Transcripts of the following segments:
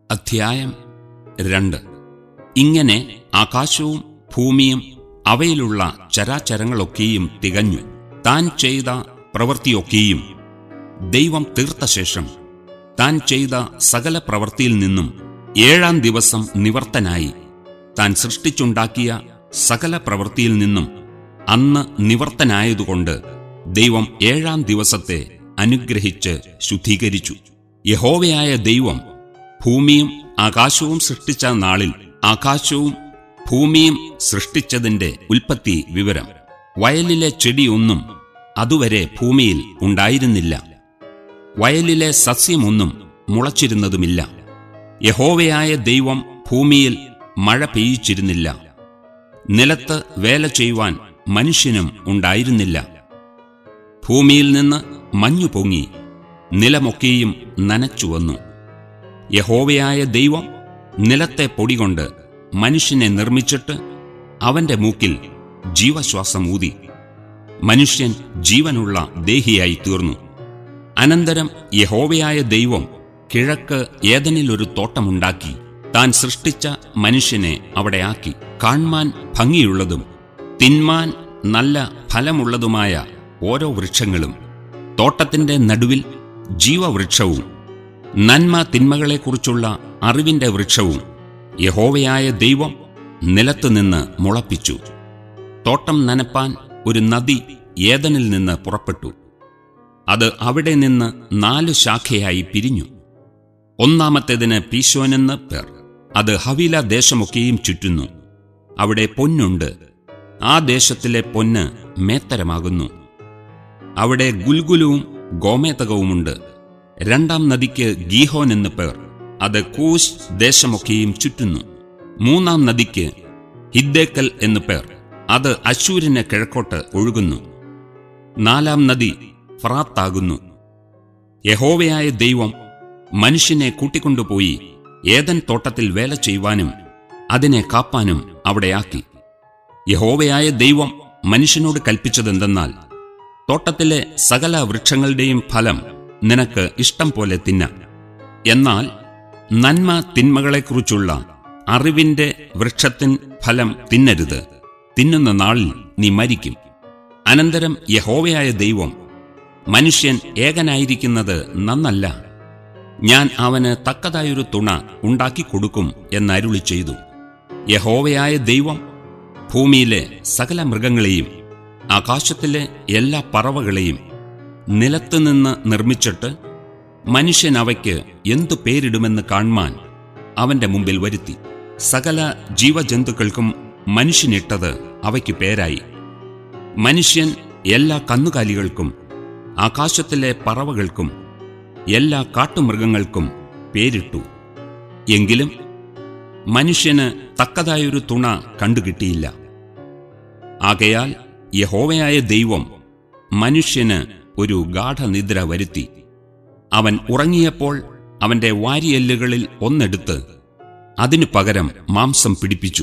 അധ്യായം രണ്ട് ഇങ്ങനെ ആകാശവും ഭൂമിയും അവയിലുള്ള ചരാചരങ്ങളൊക്കെയും തികഞ്ഞു താൻ ചെയ്ത പ്രവൃത്തിയൊക്കെയും ദൈവം തീർത്ത ശേഷം താൻ ചെയ്ത സകല പ്രവൃത്തിയിൽ നിന്നും ഏഴാം ദിവസം നിവർത്തനായി താൻ സൃഷ്ടിച്ചുണ്ടാക്കിയ സകല പ്രവൃത്തിയിൽ നിന്നും അന്ന് നിവർത്തനായതുകൊണ്ട് ദൈവം ഏഴാം ദിവസത്തെ അനുഗ്രഹിച്ച് ശുദ്ധീകരിച്ചു യഹോവയായ ദൈവം ഭൂമിയും ആകാശവും സൃഷ്ടിച്ച നാളിൽ ആകാശവും ഭൂമിയും സൃഷ്ടിച്ചതിന്റെ ഉൽപ്പത്തി വിവരം വയലിലെ ചെടിയൊന്നും അതുവരെ ഭൂമിയിൽ ഉണ്ടായിരുന്നില്ല വയലിലെ സസ്യമൊന്നും മുളച്ചിരുന്നതുമില്ല യഹോവയായ ദൈവം ഭൂമിയിൽ മഴ പെയ്യിച്ചിരുന്നില്ല നിലത്ത് വേല ചെയ്യുവാൻ മനുഷ്യനും ഉണ്ടായിരുന്നില്ല ഭൂമിയിൽ നിന്ന് മഞ്ഞു പൊങ്ങി നിലമൊക്കെയും നനച്ചു വന്നു യഹോവയായ ദൈവം നിലത്തെ പൊടികൊണ്ട് മനുഷ്യനെ നിർമ്മിച്ചിട്ട് അവന്റെ മൂക്കിൽ ജീവശ്വാസം ഊതി മനുഷ്യൻ ജീവനുള്ള ദേഹിയായി തീർന്നു അനന്തരം യഹോവയായ ദൈവം കിഴക്ക് ഏതനിലൊരു തോട്ടമുണ്ടാക്കി താൻ സൃഷ്ടിച്ച മനുഷ്യനെ അവിടെ ആക്കി കാൺമാൻ ഭംഗിയുള്ളതും തിന്മാൻ നല്ല ഫലമുള്ളതുമായ ഓരോ വൃക്ഷങ്ങളും തോട്ടത്തിന്റെ നടുവിൽ ജീവവൃക്ഷവും നന്മ തിന്മകളെക്കുറിച്ചുള്ള അറിവിന്റെ വൃക്ഷവും യഹോവയായ ദൈവം നിലത്തുനിന്ന് മുളപ്പിച്ചു തോട്ടം നനപ്പാൻ ഒരു നദി ഏതനിൽ നിന്ന് പുറപ്പെട്ടു അത് അവിടെ നിന്ന് നാലു ശാഖയായി പിരിഞ്ഞു ഒന്നാമത്തേതിന് പീശോനെന്ന് പേർ അത് ഹവീല ദേശമൊക്കെയും ചുറ്റുന്നു അവിടെ പൊന്നുണ്ട് ആ ദേശത്തിലെ പൊന്ന് മേത്തരമാകുന്നു അവിടെ ഗുൽഗുലുവും ഗോമേതകവുമുണ്ട് രണ്ടാം നദിക്ക് ഗീഹോൻ എന്ന് പേർ അത് കൂശ് ദേശമൊക്കെയും ചുറ്റുന്നു മൂന്നാം നദിക്ക് ഹിദ്ദേക്കൽ എന്ന് പേർ അത് അശൂരിന് കിഴക്കോട്ട് ഒഴുകുന്നു നാലാം നദി ഫ്രാത്താകുന്നു യഹോവയായ ദൈവം മനുഷ്യനെ കൂട്ടിക്കൊണ്ടുപോയി ഏതൻ തോട്ടത്തിൽ വേല ചെയ്യുവാനും അതിനെ കാപ്പാനും അവിടെയാക്കി യഹോവയായ ദൈവം മനുഷ്യനോട് കൽപ്പിച്ചതെന്തെന്നാൽ തോട്ടത്തിലെ സകല വൃക്ഷങ്ങളുടെയും ഫലം നിനക്ക് ഇഷ്ടം പോലെ തിന്നാം എന്നാൽ നന്മ തിന്മകളെക്കുറിച്ചുള്ള അറിവിന്റെ വൃക്ഷത്തിൻ ഫലം തിന്നരുത് തിന്നുന്ന നാളിൽ നീ മരിക്കും അനന്തരം യഹോവയായ ദൈവം മനുഷ്യൻ ഏകനായിരിക്കുന്നത് നന്നല്ല ഞാൻ അവന് തക്കതായൊരു തുണ ഉണ്ടാക്കിക്കൊടുക്കും എന്നരുളി ചെയ്തു യഹോവയായ ദൈവം ഭൂമിയിലെ സകല മൃഗങ്ങളെയും ആകാശത്തിലെ എല്ലാ പറവകളെയും നിലത്തുനിന്ന് നിർമ്മിച്ചിട്ട് മനുഷ്യൻ അവയ്ക്ക് എന്തു പേരിടുമെന്ന് കാൺമാൻ അവന്റെ മുമ്പിൽ വരുത്തി സകല ജീവജന്തുക്കൾക്കും മനുഷ്യനിട്ടത് അവയ്ക്ക് പേരായി മനുഷ്യൻ എല്ലാ കന്നുകാലികൾക്കും ആകാശത്തിലെ പറവകൾക്കും എല്ലാ കാട്ടുമൃഗങ്ങൾക്കും പേരിട്ടു എങ്കിലും മനുഷ്യന് തക്കതായൊരു തുണ കണ്ടുകിട്ടിയില്ല ആകയാൽ യഹോവയായ ദൈവം മനുഷ്യന് ഒരു ഗാഠനിദ്ര വരുത്തി അവൻ ഉറങ്ങിയപ്പോൾ അവന്റെ വാരിയെല്ലുകളിൽ ഒന്നെടുത്ത് അതിനു പകരം മാംസം പിടിപ്പിച്ചു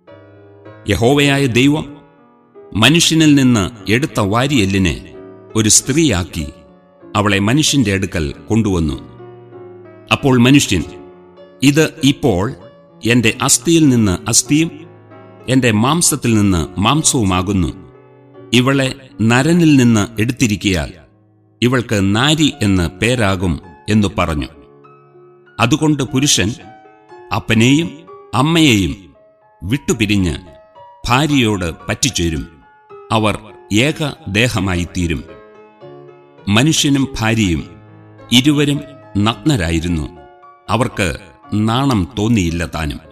യഹോവയായ ദൈവം മനുഷ്യനിൽ നിന്ന് എടുത്ത വാരിയെല്ലിനെ ഒരു സ്ത്രീയാക്കി അവളെ മനുഷ്യന്റെ അടുക്കൽ കൊണ്ടുവന്നു അപ്പോൾ മനുഷ്യൻ ഇത് ഇപ്പോൾ എന്റെ അസ്ഥിയിൽ നിന്ന് അസ്ഥിയും എന്റെ മാംസത്തിൽ നിന്ന് മാംസവുമാകുന്നു ഇവളെ നരനിൽ നിന്ന് എടുത്തിരിക്കയാൽ ഇവൾക്ക് നാരി എന്ന് പേരാകും എന്നു പറഞ്ഞു അതുകൊണ്ട് പുരുഷൻ അപ്പനെയും അമ്മയെയും വിട്ടുപിരിഞ്ഞ് ഭാര്യയോട് പറ്റിച്ചേരും അവർ ഏക ദേഹമായിത്തീരും മനുഷ്യനും ഭാര്യയും ഇരുവരും നഗ്നരായിരുന്നു അവർക്ക് നാണം തോന്നിയില്ല താനും